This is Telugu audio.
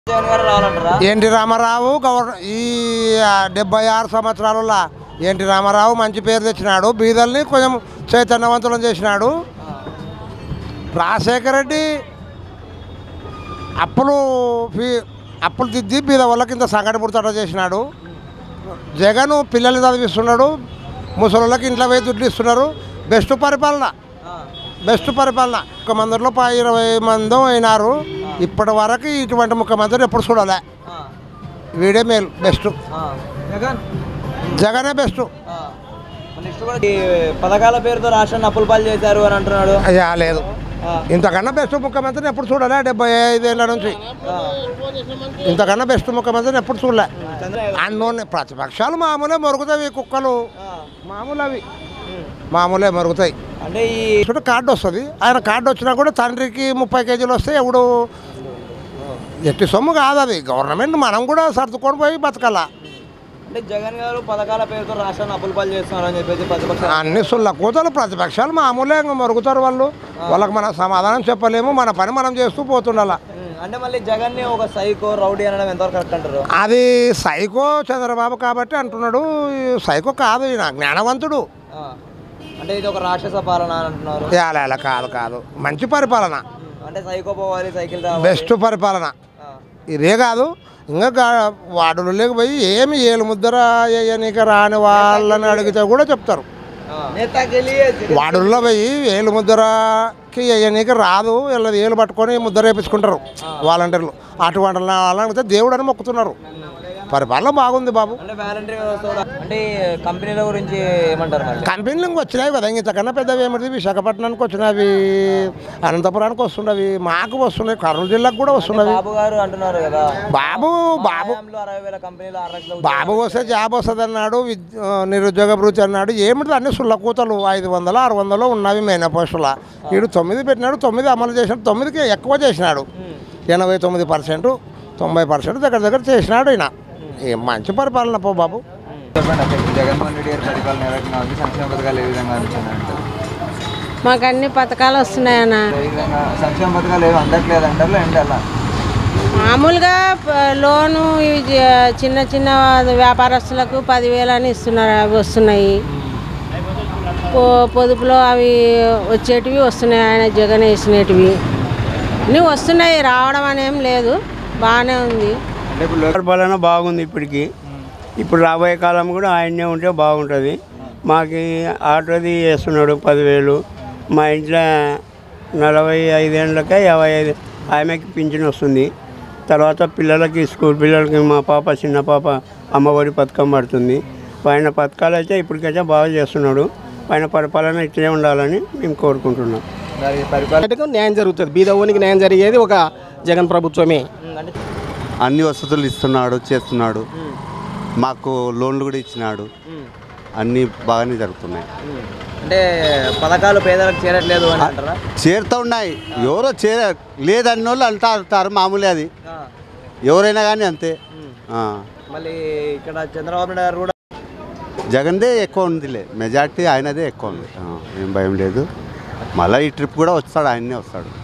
జగన్ గారు రావాలంటారా ఎన్టీ రామారావు గవర్ ఈ ఆ, డెబ్బై ఆరు సంవత్సరాలలో ఎన్టీ రామారావు మంచి పేరు తెచ్చినాడు బీదల్ని కొంచెం చైతన్యవంతులను చేసినాడు రాజశేఖర రెడ్డి అప్పులు ఫీ అప్పులు దిద్ది బీద వాళ్ళకి ఇంత సంకట పుడతాడ చేసినాడు జగన్ పిల్లల్ని చదివిస్తున్నాడు ముసలోళ్ళకి ఇంట్లో పోయి దుడ్లు ఇస్తున్నారు బెస్ట్ పరిపాలన ఆ, బెస్ట్ పరిపాలన ఒక మందిలో ప- ఇరవై మంది అయినారు ఇప్పటి వరకు ఇటువంటి ముఖ్యమంత్రి ఎప్పుడు చూడలే ఆ, వీడే మేలు బెస్ట్ ఆ. జగన్ జగనే బెస్ట్ ఆ. మన నెక్స్ట్ కూడా ఈ పథకాల పేరుతో రాష్ట్రాన్ని అప్పుల పాలు చేశారు అని అంటున్నాడు అయ్యా లేదు ఆ, ఇంతకన్నా బెస్ట్ ముఖ్యమంత్రిని ఎప్పుడు చూడలే డెబ్బై ఐదేళ్ళ నుంచి ఆ. ఇంతకన్నా బెస్ట్ ముఖ్యమంత్రిని ఎప్పుడు చూడలే చంద్ర- అన్నోని ప్రతిపక్షాలు మామూలే మరుగుతాయి ఈ కుక్కలు ఆ, మామూలు అవి ఉమ్. మామూలే మరుగుతాయి అంటే ఈ చూడ కార్డు వస్తుంది ఆయన కార్డు వచ్చినా కూడా తండ్రికి ముప్పై కేజీలు వస్తే ఎవడు ఎట్టి సొమ్ము కాదు అది గవర్నమెంట్ మనం కూడా సర్దుకొని పోయి బతకాలా అంటే జగన్ గారు పథకాల పేరుతో రాష్ట్రాన్ని అప్పుల పాలు చేస్తున్నారు అని చెప్పేసి ప్రతిపక్ష అన్ని సుల్ల కూతలు ప్రతిపక్షాలు మామూలే ఇంకా మరుగుతారు వాళ్ళు వాళ్ళకి మనం సమాధానం చెప్పలేము మన పని మనం చేస్తూ పోతుండాల ఉమ్, అంటే మళ్ళీ జగన్ ని ఒక సైకో రౌడీ అనడం ఎంతవరకు కరెక్ట్ అంటారు అది సైకో చంద్రబాబు కాబట్టి అంటున్నాడు ఈ సైకో కాదు ఈయన జ్ఞానవంతుడు ఆ. అంటే ఇది ఒక రాక్షస పాలన అని అంటున్నారు యాల కాదు కాదు మంచి పరిపాలన ఉమ్, అంటే సైకో పోవాలి సైకిల్ రావాలి బెస్ట్ పరిపాలన ఆ, ఇదే కాదు ఇంకా గా- వాడులు లేకపోయి ఏమి ఏలు ముద్దర వేయనీక రాని వాళ్ళని అడిగితే కూడా చెప్తారు ఆ. నేతాకెళ్ళి వాడుల్లో పోయి ఏలు ముద్దరకి వేయనీక రాదు వీళ్ళది ఏలు పట్టుకొని ముద్దర వేపించుకుంటారు వాలంటీర్లు అటువంటి వాళ్ళని అడిగితే దేవుడు అని మొక్కుతున్నారు పరిపాలన బాగుంది బాబు అంటే వాలంటరీ వ్యవస్థ కూడా అంటే ఈ కంపెనీల గురించి ఏమంటారు మరి కంపెనీలు ఇంక వచ్చినాయి కదా ఇంతకన్నా పెద్దవి ఏమిటి విశాఖపట్నానికి వచ్చినవి అనంతపురానికి వస్తున్నవి మాకు వస్తున్నాయి కర్నూలు జిల్లాకు కూడా వస్తున్నవి బాబు గారు అంటున్నారు కదా బాబు బాబు హయాంలో అరవై వేల కంపెనీలు ఆరు లక్షల బాబు వస్తే జాబ్ వస్తుంది అన్నాడు విద్- ఆ, నిరుద్యోగ భృతి అన్నాడు ఏమిటి అన్ని సుల్ల కూతలు ఐదు వందలు ఆరు వందలు ఉన్నవి మెయిన్ పోస్టుల వీడు తొమ్మిది పెట్టినాడు తొమ్మిది అమలు చేసినాడు తొమ్మిదికి ఎక్కువ చేసినాడు ఎనభై తొమ్మిది పర్సెంట్ తొంభై పర్సెంట్ దగ్గర దగ్గర చేసినాడు ఈయన ఏం మంచి పరిపాలన పో బాబు చెప్పండి అసలు జగన్మోహన్ రెడ్డి గారి పరిపాలన ఏ రకంగా ఉంది సంక్షేమ పథకాలు ఏ విధంగా అంటున్నారు మాకు అన్ని పథకాలు వస్తున్నాయన్న ఏ విధంగా సంక్షేమ పథకాలు ఏమి అందట్లేదు అంటారు లేదంటే అలా మామూలుగా ప- లోను ఇవి జ- చిన్న చిన్న వ్యాపారస్తులకు పదివేలు అని ఇస్తున్నారు అవి వస్తున్నాయి పొ పొదుపులో అవి వచ్చేటివి వస్తున్నాయి ఆయన జగన్ వేసినటివి అన్నీ వస్తున్నాయి రావడం అనేం లేదు బాగానే ఉంది అంటే ఇప్పుడు పరిపాలన బాగుంది ఇప్పటికి ఇప్పుడు రాబోయే కాలం కూడా ఆయన్నే ఉంటే బాగుంటుంది మాకు ఆటోది వేస్తున్నాడు పదివేలు మా ఇంట్లో నలభై ఐదేళ్ళకే యాభై ఐదు ఆమెకి పింఛన్ వస్తుంది తర్వాత పిల్లలకి స్కూల్ పిల్లలకి మా పాప చిన్న పాప అమ్మఒడి పథకం పడుతుంది ఆయన పథకాలు అయితే ఇప్పటికైతే బాగా చేస్తున్నాడు ఆయన పరిపాలన ఇట్లే ఉండాలని మేము కోరుకుంటున్నాం మరి పరిపాలన పార్టీకి న్యాయం జరుగుతుంది బీదవునికి న్యాయం జరిగేది ఒక జగన్ ప్రభుత్వమే అంటే అన్ని వసతులు ఇస్తున్నాడు చేస్తున్నాడు మాకు లోన్లు కూడా ఇచ్చినాడు అన్నీ బాగానే జరుగుతున్నాయి అంటే పథకాలు పేదలకు చేరట్లేదు అని అంటారా చేరుతూ ఉన్నాయి ఎవరో చేర లేదన్న వాళ్ళు అంటా అంటారు మామూలే అది ఆ. ఎవరైనా కానీ అంతే ఆ. మళ్ళీ ఇక్కడ చంద్రబాబు నాయుడు గారు కూడా జగన్దే ఎక్కువ ఉందిలే మెజార్టీ ఆయనదే ఎక్కువ ఉంది ఆ, ఏం భయం లేదు మళ్ళీ ఈ ట్రిప్ కూడా వస్తాడు ఆయన్నే వస్తాడు